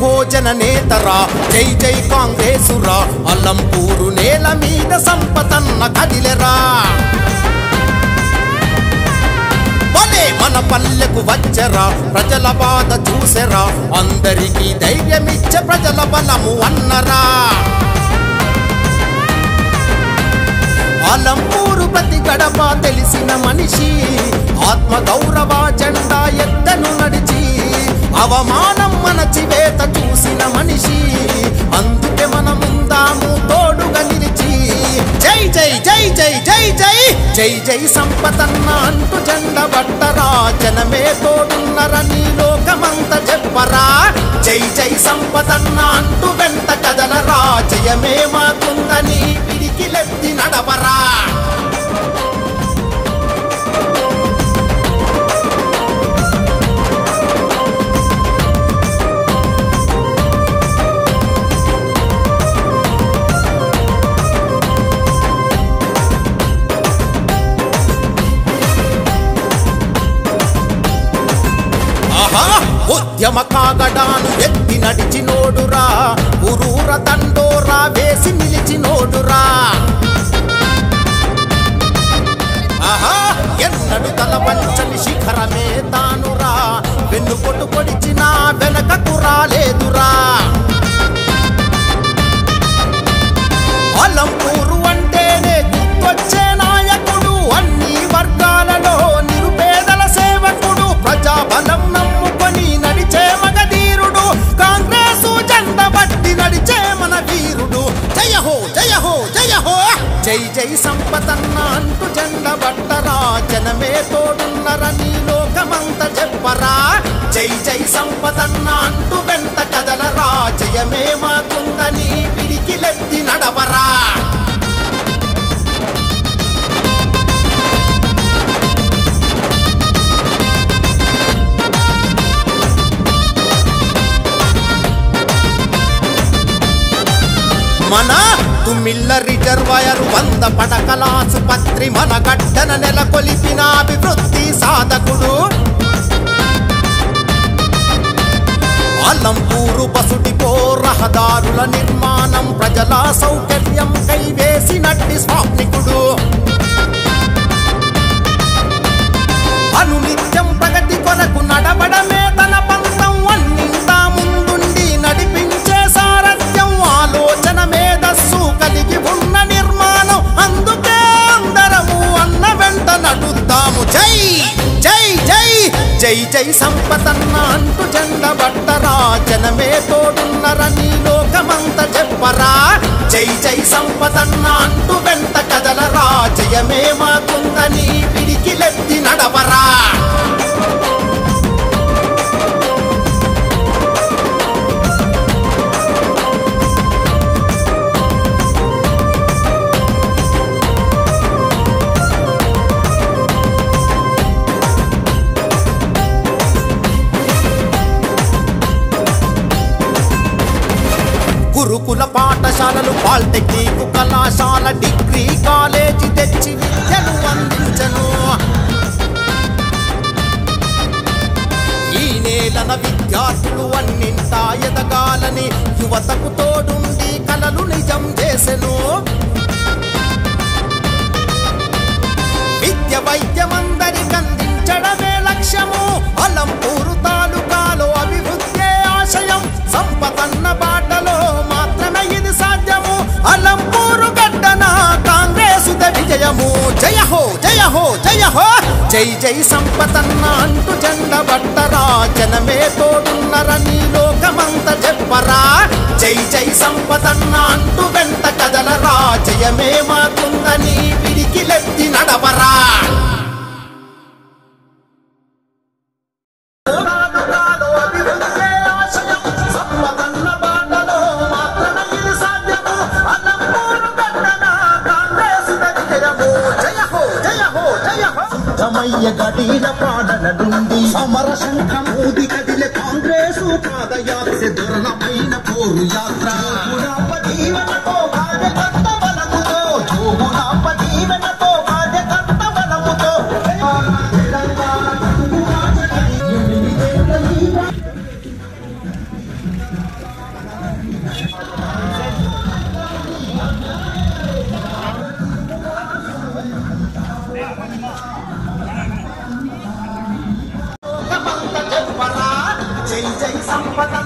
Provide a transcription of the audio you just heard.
హో జననేతరా జై జై కాంగ్రెసురా అల్లంపూరు నేల మీద సంపతన్న కదిలెరా భలే మన పల్లెకు వచ్చరా ప్రజల బాధ చూసెరా అందరికీ ధైర్యమిచ్చే ప్రజల బలము అన్నరా ఆలంపూరు ప్రతి గడప తెలిసిన మనిషి ఆత్మ గౌరవ జెండా ఎత్తను నడిచి అవమానం మన చివేత చూసిన మనిషి అందుకే మనముందాము తోడుగా నిలిచి జై జై జై జై జై జై జై జై సంపతన్న అంటూ జెండ బట్టరా జనమే తోడున్నరని లోకమంత చెప్పరా జై జై సంపతన్న అంటూ వెంట కదలరా జయమే మాకుందని పిడికిలెత్తి నడవరా ఆహా ఉద్యమ కాగడాను ఎత్తి నడిచినోడురా ఉరూర దండోరా వేసి నిలిచినోడురా ఆహా ఎన్నడు తల వంచని శిఖరమే తానురా వెన్ను కొట్టు పొడిచినా వెనకకు రాలేదురా అలంపూరు అంటేనే గుర్తొచ్చే నాయకుడు అన్ని వర్గాలలో నిరుపేదల సేవకుడు ప్రజాబలం నమ్ముకొని నడిచే మగధీరుడు కాంగ్రెస్ జెండ బట్టి నడిచే మన వీరుడు జయ హో జయ హో జయ హో జై జై సంపతన్న అంటూ జెండ బట్టరా జనమే తోడున్నరని లోకమంత చెప్పరా జై జై సంపదన్న అంటూ వెంట కదలరా జయమే మాకుందని పిడికిలెత్తి నడవరా మన తుమ్మిళ్ళ రిజర్వాయర్ వంద పడకల ఆసుపత్రి మన గడ్డన నెలకొలిపిన అభివృద్ధి సాధకుడు అల్లంపూరు బసుడిపో రహదారుల నిర్మాణం ప్రజల సౌకర్యం కైవేసినట్టి స్వాప్నికుడు అనునిత్యం ప్రగతి కొరకు నడబడమే తన పంతం అన్నింతా ముందుండి నడిపించే సారథ్యం ఆలోచన మేధస్సు కలిగి ఉన్న నిర్మాణం అందుకే అందరము అన్న వెంట నడుద్దాము జై జై జై జై జై సంపతన్న అంటూ జెండ బట్టరా జనమే తోడున్నరని లోకమంత చెప్పరా జై జై సంపతన్న అంటూ వెంట కదలరా జయమే మాకుందని పిడికిలెత్తి నడవరా గురుకుల పాఠశాలలు పాలిటెక్నిక్ కళాశాల డిగ్రీ కాలేజీ తెచ్చి విద్యను అందించను ఈ నేలన విద్యార్థులు అన్నింటా ఎదగాలని యువతకు తోడుండి కలలు నిజం చేసెను విద్య వైద్యమందరికి అందించడమే లక్ష్యము అలంపూరు తాలూకాలో అభివృద్ధి ఆశయం సంపతన్న బాటలో మాత్రమే ఇది సాధ్యము అలంపూరు గడ్డన కాంగ్రెస్ విజయము జయ హో జయ హో జయ హో జై జై సంపతన్న అంటూ జెండ బట్టరా జనమే తోడున్నరని లోకమంత చెప్పరా జై జై సంపతన్న అంటూ వెంట కదలరా జయమే మాకుందని పిడికిలెత్తి నడవరా రమయ్య గడిల పాడల నుండి సమర శంఖమూది కదిలే కాంగ్రెసు పాదయాత్ర దొరల పైన పోరు యాత్ర జోగులాంబ జీవనతో కార్యకర్త బలముతో జోగులాంబ జీవనతో కార్యకర్త బలముతో సంపద